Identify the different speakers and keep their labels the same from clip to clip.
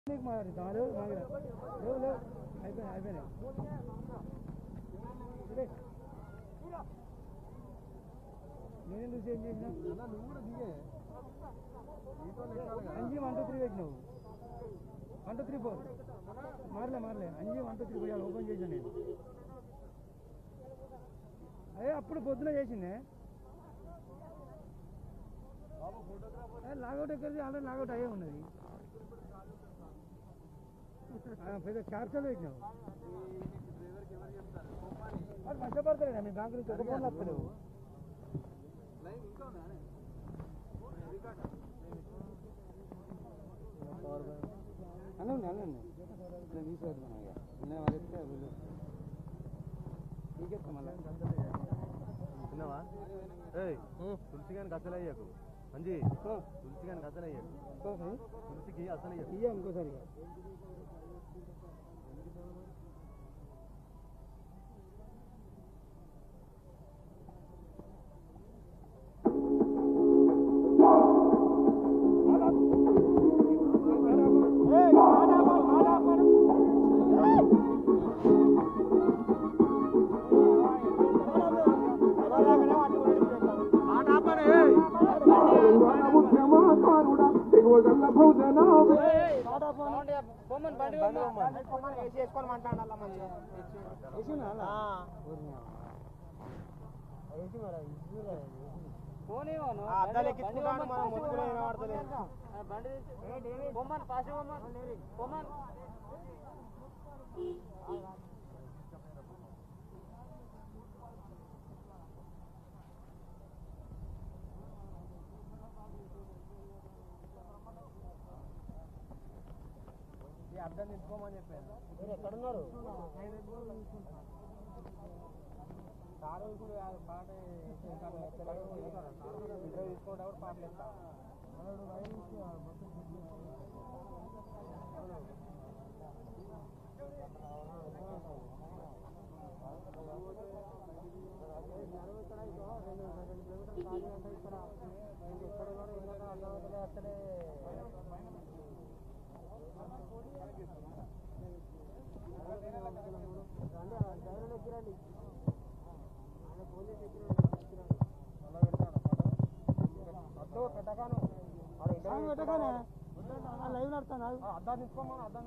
Speaker 1: నీకు మరి దాని మాగిరా లేవు లేవు అయిపోయినాయి అయిపోయినాయి ఇదే. నేనెందుకు చేంజ్ చేసిన
Speaker 2: నువ్వు కూడా దిగే నీతో లెక్కాలి కదా
Speaker 1: అంజీ వన్ టూ త్రీ పెట్టినావు వన్ టూ త్రీ ఫోర్ మారలే మారలే అంజీ వన్ టూ త్రీ పోయాలి ఓపెన్ చేశాను నేను అదే అప్పుడు పొద్దున చేసిందే లాగౌట్ ఎక్కడిది ఆల్రెడీ లాగౌట్ అయ్యే ఉన్నది ఆ, పెద్ద క్యాప్చర్ పెట్టినావు
Speaker 2: డ్రైవర్కి ఎవరు చెప్తారు
Speaker 1: అది కష్టపడతలేదా మీ బ్యాంక్ నుంచి ఒక ఫోన్ వస్తలేవు
Speaker 2: లైవ్ ఇంకా ఉందా రికార్డ్
Speaker 1: అన్నీ ఉన్నాయి అన్నీ ఉన్నాయి నేను తీసుకెళ్తున్నాను ఇక నేను వాళ్ళు చెప్తే వీళ్ళు నీకెత్తా మళ్ళీ
Speaker 3: తిన్నావా ఏయ్ తులసి గానికి అసలు అయ్యాకు మంచి తులసి గానికి అసలు అయ్యాకు తులసికి అసలు అయ్యాకు
Speaker 1: ఇయ్య ఇంకోసారి ఇక. వేసినా అలా? వేసి మరి అది ఇసురులే. మీరు ఎక్కడున్నారు లైవ్ నడుతాను అద్దా తీసుకోమని అద్దా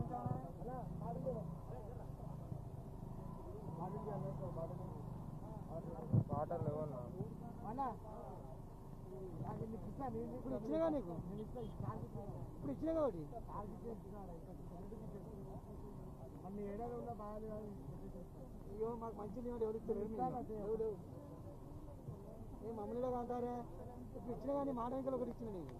Speaker 1: వాటర్ లెవెల్ ఇప్పుడు ఇచ్చినగా నీకు ఇప్పుడు ఇచ్చినగా ఒకటి అన్ని ఏడాది ఉన్నా బాగాలేదు అయ్యో మాకు మంచి నీళ్ళు ఎవరు ఇస్తారు లేవు లేవు ఏ మమ్మల్ని కాంటారే ఇప్పుడు ఇచ్చిన కానీ మాట వెంకలు ఒకటి ఇచ్చిన నీకు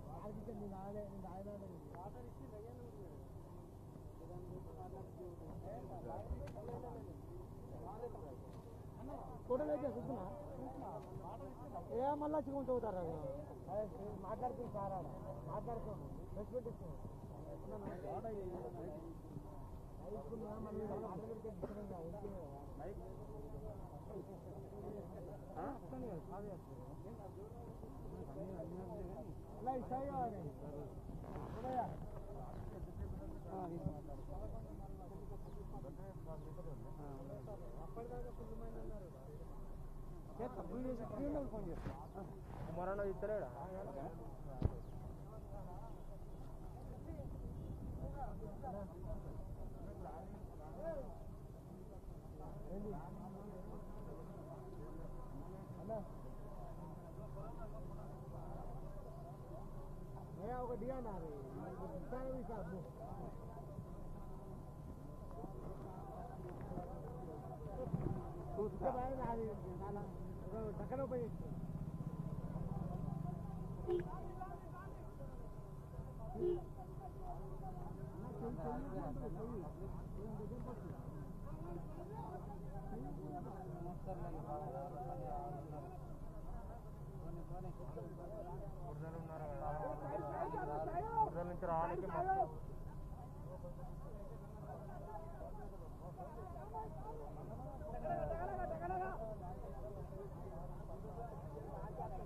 Speaker 1: ఫోటోలు అయితే చూస్తున్నా ఏ మళ్ళా చిక్కుని చదువుతారా మాట్లాడుతుంది సార్ మాట్లాడుకోండి రెస్పెక్ట్ అలా ఇస్తాయి ఫోన్ చేస్తా
Speaker 3: కుమారన్న ఇస్తారా
Speaker 1: ఏ ఒక డియానా అది ఇస్తాను ఇస్తాను చూస్తే బాగా అది నాలా టక్కన పోయి
Speaker 3: బురదల నుంచి రావడానికి మస్తు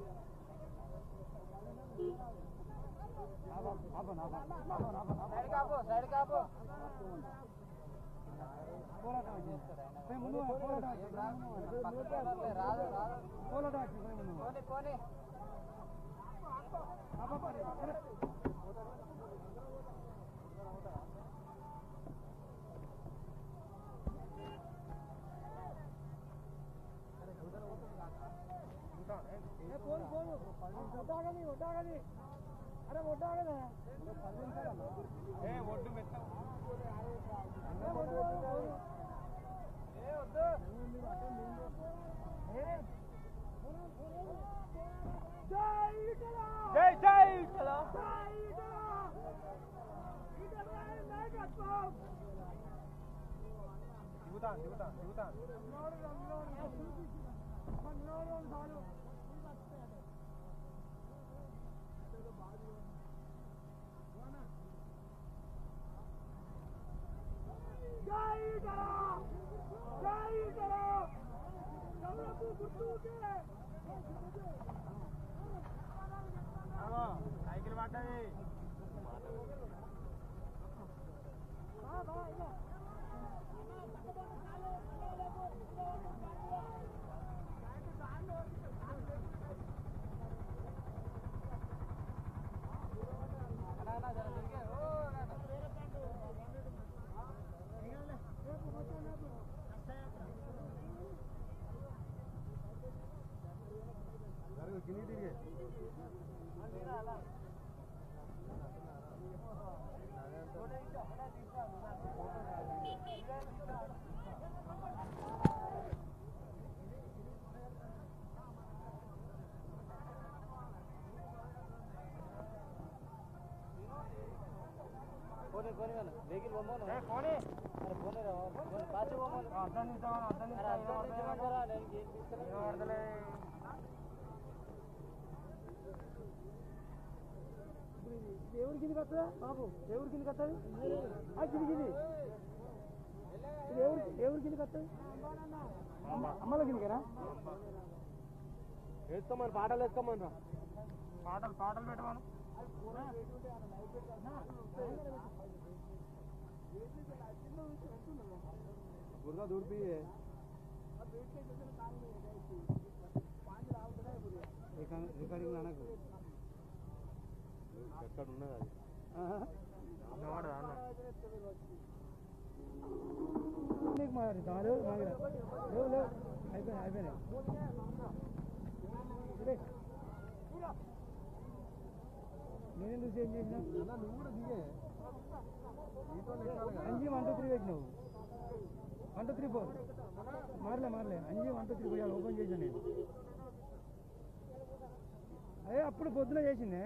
Speaker 1: ఆపను ఆపను ఆపను ఆపను ఆపను పోరాటం వచ్చింది. పోయి ముందు పో, పోరాటం వచ్చింది. పోరాటం వచ్చింది, పోయి ముందు పో. అబ్బా, పో, అరే. ఏ, పోను, పోను. ఒడ్డాగది, ఒడ్డాగది. అరే ఒడ్డాగదా ఏ, ఒడ్డు, ఒడ్డు, పోను. జై జై దిగుతాను దిగుతాను దిగుతాను సైకిల్ పడ్డది
Speaker 3: జరుగు కిందికి తిరిగి
Speaker 1: కోని కోని వేను వెహికల్ బొమ్మను ఏ కోని అరే కోని రా కోని పాచి బొమ్మను అర్థం నిస్తావా అర్థం నిస్తావా అర్థం నిస్తావా నేను ఏం తీస్తలే అర్థలే దేవుడి కిందకి వస్తుందా బాబు దేవుడి కిందకి వస్తుంది ఆ కింది కింది దేవుడి దేవుడి కిందకి వస్తుంది అమ్మల కిందకేనా
Speaker 3: వేసుకోమని పాటలు వేసుకోమని రా
Speaker 1: పాటలు పాటలు పెట్టమను
Speaker 3: బురద దూడిపి
Speaker 1: రికార్డింగ్ అనకు
Speaker 3: ఎక్కడ ఉన్నది అది
Speaker 1: నీకు మరి దాని మాగిరా లేవు లేవు అయిపోయినాయి అయిపోయినాయి ఇదే. నేనెందుకు చేంజ్ చేసినా
Speaker 2: అన్న నువ్వు కూడా దిగే నీతో ఎక్కాలి కదా
Speaker 1: అంజీ వన్ టూ త్రీ పెట్టినావు వన్ టూ త్రీ ఫోర్ మారలే మారలే Anji one two three four open చేశాను నేను అదే అప్పుడు పొద్దున చేసిందే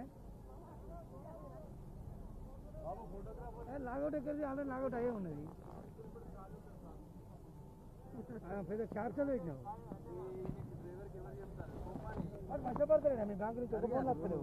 Speaker 1: లాగౌట్ ఎక్కడిది ఆల్రెడీ లాగౌట్ అయ్యే ఉన్నది ఆ, పెద్ద చార్జర్లు పెట్టినావు మరి కష్టపడతాడు మీ బ్యాంకు నుంచి ఒక ఫోన్ వస్తలేవు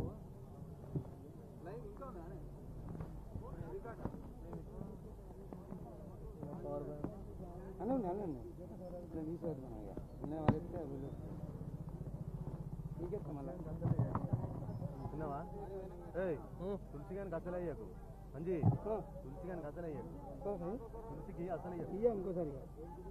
Speaker 1: అన్న ఉంది అన్న ఉంది నేను తీసుకెళ్తున్నాను ఇక ఉన్నాయి వాళ్ళు ఇస్తే వీళ్ళు నీకెత్తా మళ్ళీ
Speaker 3: తిన్నావా ఏయ్ తులసి కానీ అసలు అయ్యాకు మంచి తులసి కానీ అసలు అయ్యాకు తులసికి అసలు అయ్యాకు
Speaker 1: ఇయ్య ఇంకోసారి ఇక.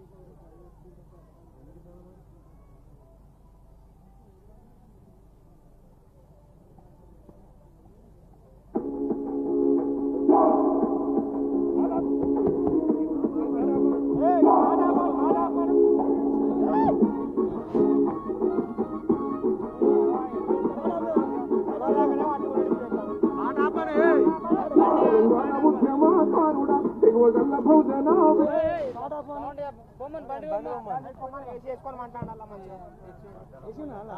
Speaker 1: వేసినా అలా?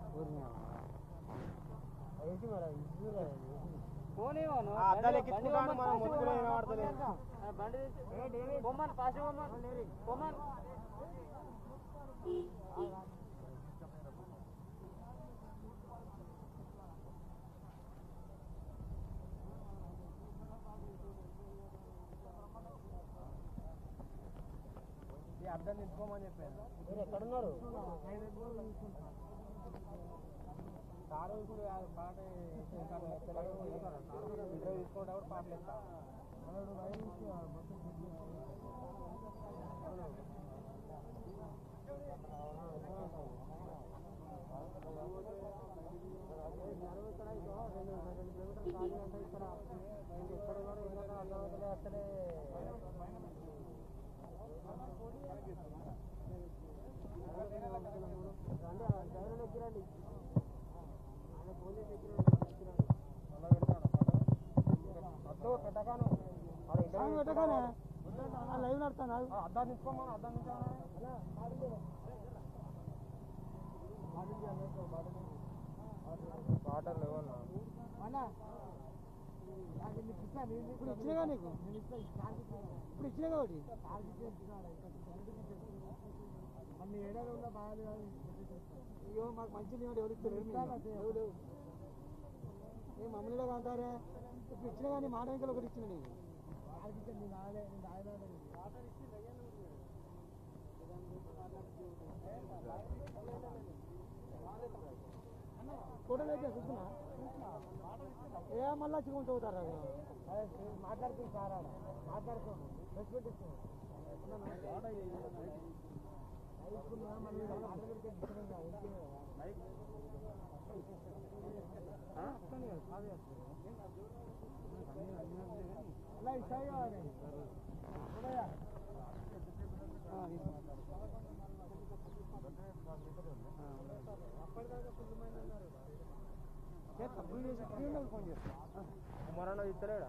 Speaker 1: వేసి మరి ఇసురా ఇది.
Speaker 4: అద్దాలు ఎక్కించుకుంటాను మనం ముట్టుకునే వినబడతలేదు బొమ్మను పాసి బొమ్మను బొమ్మను
Speaker 1: అర్థం తీసుకోమని చెప్పాను మీరు ఎక్కడున్నారు కారు ఇప్పుడు పాట ఇంటర్వ్యూ తీసుకోవడం పాటలు ఇస్తాను మనోడు లైన్ నుంచి ఆ మొత్తం చెక్ చేసి సాంగ్ పెట్టగానే ఆ లైవ్ నడుతాను
Speaker 2: అద్దాలు తీసుకోమని అద్దాలు వాటర్ లేవన్నా
Speaker 1: ఇప్పుడు ఇచ్చినగా నీకు ఇప్పుడు ఇచ్చినగా ఒకటి అన్ని ఏడాది ఉన్న బాగాలి అయ్యో మాకు మంచి నీళ్ళు ఎవరు ఇస్తారు లేవు లేవు ఏ మమ్మల్ని అంటారే ఇప్పుడు ఇచ్చిన కానీ మాట వెంకలు ఒకటి ఇచ్చిన నీకు నేను రాలే నేను రాయలేదు ఫోటోలు అయితే చూస్తున్నా ఏ మళ్ళా చిక్కుని చదువుతారా మాట్లాడుతుంది సార్ ఆడ మాట్లాడుకో రెస్పెక్ట్ అలా ఇస్తాయి కావాలి తప్పులు చేసి ఫోన్ చేస్తా
Speaker 2: కుమారన్న ఇస్తలేడా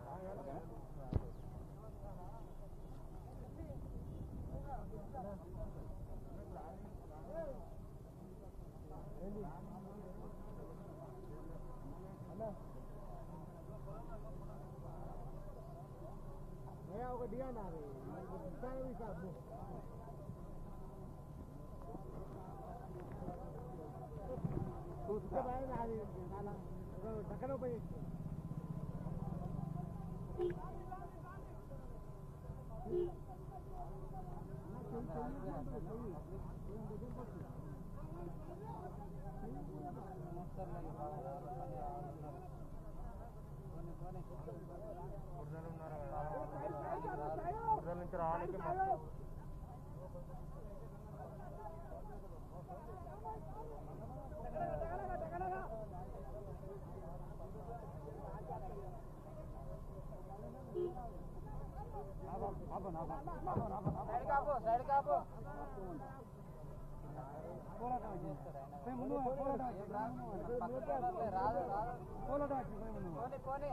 Speaker 1: मैं आपको दिया ना रे इतना भी साहब उसके बाद आ रही है ढक्कनों पे
Speaker 2: బుర్రల నుంచి రావడానికి మస్తు
Speaker 4: సైడ్ కాపు సైడ్ కాపు
Speaker 1: ముందు పోరాటం
Speaker 4: రాదు రాదు
Speaker 1: పోరాటం ముందు
Speaker 4: పోనీ పోనీ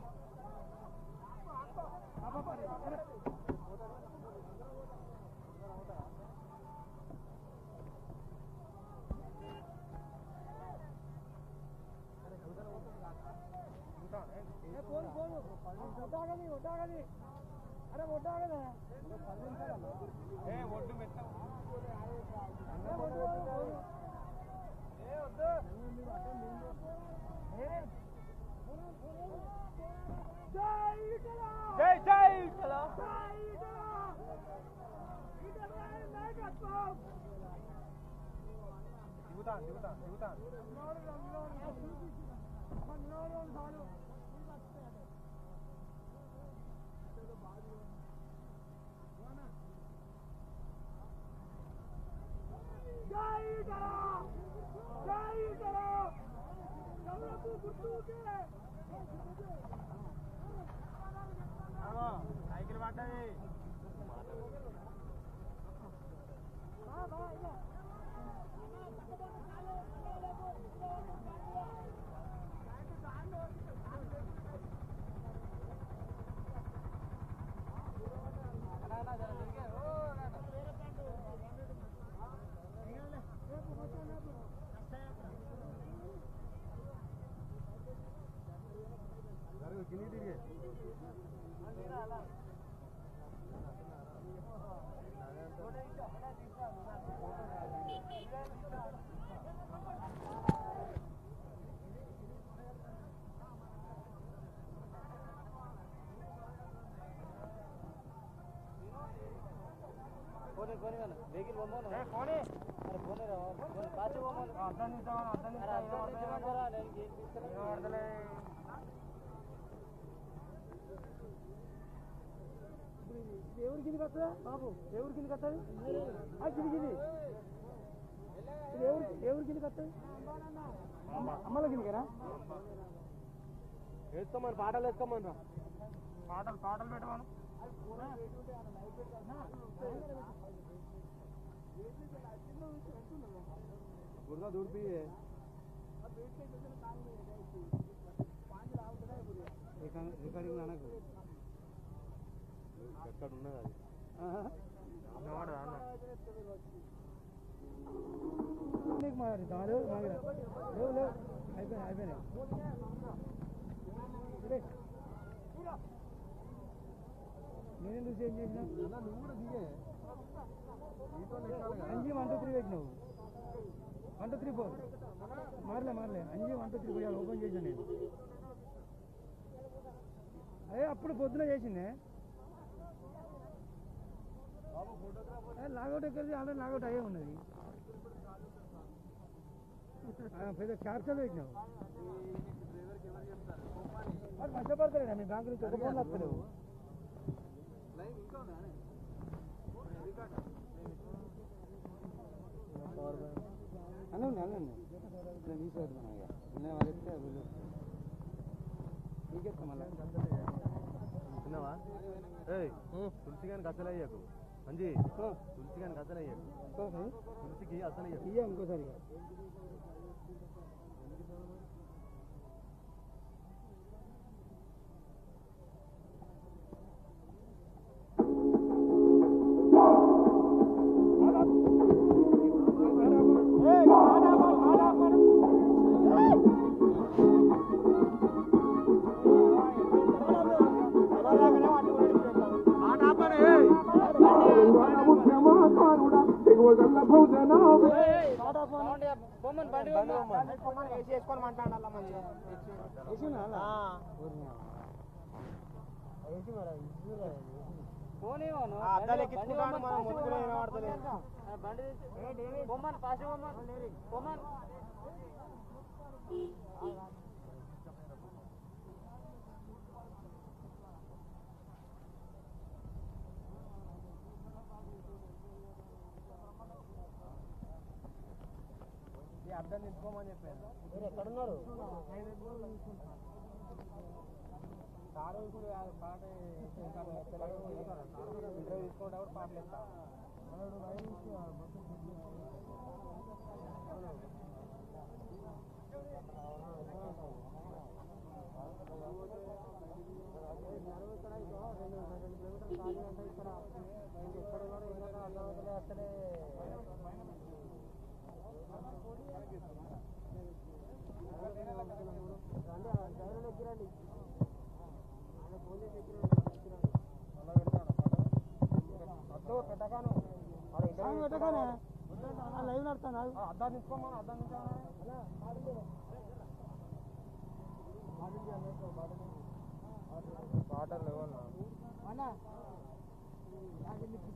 Speaker 1: ఫోన్ ఫోన్ ఒడ్డాగది ఒడ్డాగది అరే ఒడ్డాగదా
Speaker 2: ఏ ఒడ్డు మెత్త జై జై దిగుతాను దిగుతాను దిగుతాను సైకిల్ పడ్డది
Speaker 3: జరుగు కింది తిరిగే
Speaker 4: పోనీ పోనీ కానీ వెహికల్ పొమ్మను
Speaker 2: ఏ కోని
Speaker 4: అరే పోనీ రా పోనీ పాచి పొమ్మను
Speaker 2: అర్థం తీస్తామని అర్థం
Speaker 4: అరే అర్థం తెచ్చిమంటారా నేను గేట్ తీసుకురా
Speaker 2: పడతలే
Speaker 1: ఎవరి కిందకి వస్తుందా బాబు ఎవరి కిందకి వస్తుంది ఆ గిది గిది ఇది ఎవరి ఎవరి కిందకి వస్తుంది అమ్మల కిందకేనా
Speaker 3: వేసుకోమని పాటలు వేసుకోమని రా
Speaker 1: పాటలు పాటలు పెట్టమను
Speaker 3: గుర్గా దూడిపి
Speaker 1: రికార్డింగ్ అనకు
Speaker 3: ఎక్కడ ఉన్నది అది
Speaker 1: నీకు మరి దాడు మాకు లేవు లేవు అయిపోయినాయి అయిపోయినాయి ఇదే. నేనెందుకు చేంజ్ చేసినా
Speaker 2: నువ్వు కూడా దిగే నీతో లెక్కాలి కదా
Speaker 1: అంజీ వన్ టూ త్రీ పెట్టినావు వన్ టూ త్రీ ఫోర్ మారలే మారలే Anji one two three four open చేశాను నేను అదే అప్పుడు పొద్దున చేసిందే లాగౌట్ ఎక్కడిది ఆల్రెడీ లాగౌట్ అయ్యే ఉన్నది ఆ, పెద్ద క్యాప్చర్ పెట్టినావు వాడు కష్టపడతాడు మీ బ్యాంక్ నుంచి ఒక ఫోన్ వస్తలేవు అనండి అనండి నేను తీసేద్దాం ఇక నేను వాళ్ళు చెప్తే వీళ్ళు నీకెత్తా మళ్ళీ
Speaker 3: తిన్నావా ఏయ్ తులసి గానికి అసలు అయ్యాకు మంచి తులసి గానికి అసలు అయ్యాకు తులసికి అసలు అయ్యాకు
Speaker 1: ఇయ్య ఇంకోసారి ఇక.
Speaker 4: బొమ్మను బండి బొమ్మను వేసి వేసుకొని మాట్లాడాల మంచిగా
Speaker 1: వేసిందా అలా?
Speaker 4: అద్దాలు ఎక్కించుకుంటాను మనం ముట్టుకునే వినబడతలేదు బొమ్మను పాసి బొమ్మను బొమ్మను
Speaker 1: అర్థం తీసుకోమని చెప్పాను మీరు ఎక్కడున్నారు సారు ఇప్పుడు పాట ఇంటర్వ్యూ తీసుకునేటప్పుడు పాటలు ఇస్తా పెట్టగానే లైవ్ నడుతాను అద్దాలు తీసుకోమని అద్దం పాటలు లేవన్నా